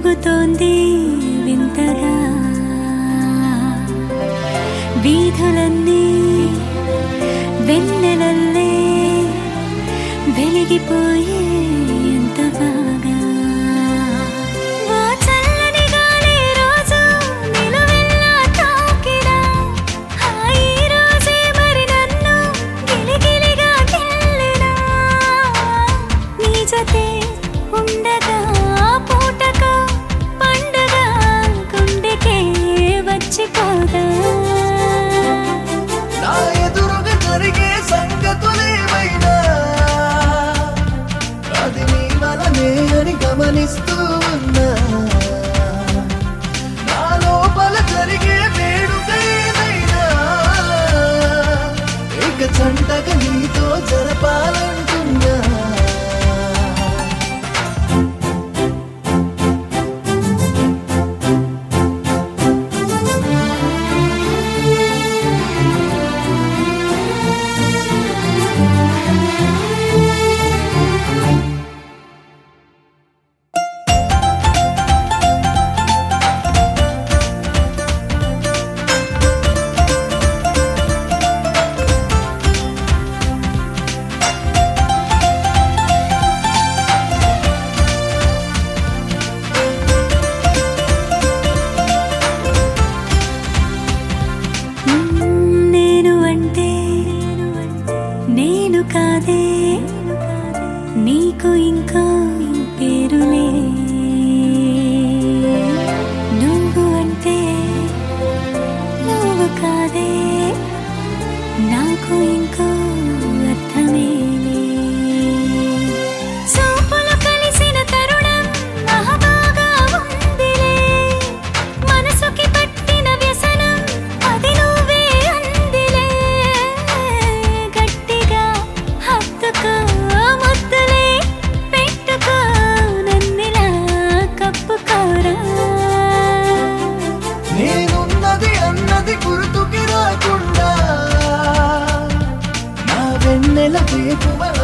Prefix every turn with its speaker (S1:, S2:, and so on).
S1: ఊగుతోంది వింతగా వీధులన్నీ వెన్నెలల్లే వెలిగిపోయే ఎంత బాగా ఓ చల్లని గాలి రోజు నిలువెల్లా తాకినా ఆ ఈ రోజే మరి నన్ను గిలిగిలిగా గిల్లినా నీ జతే ఉండగా పూటకు పండగ గుండెకే వచ్చిపోదా
S2: నా ఎదురుగా జరిగే సంగతులేమైనా అది నీ వలనే అని గమనిస్తూ ఉన్నా నా లోపల జరిగే వేడుక ఏదైనా ఇక చంటగా నీతో జరపాలంటున్నా
S1: నేను అంటే నేను కాదే నీకు ఇంకో పేరులే నువ్వు అంటే నువ్వు కాదే నాకు ఇంకో అర్థమేలే చూపులు కలిసిన తరుణం మహాబాగా ఉందిలే మనసుకి పట్టిన వ్యసనం అది నువ్వే అందిలే గట్టిగా హత్తుకో ముద్దులే పెట్టుకో నన్నిలా కప్పుకోరా
S2: నేనున్నది అన్నది గుర్తుకి రాకుండా నా వెన్నెల వేపువ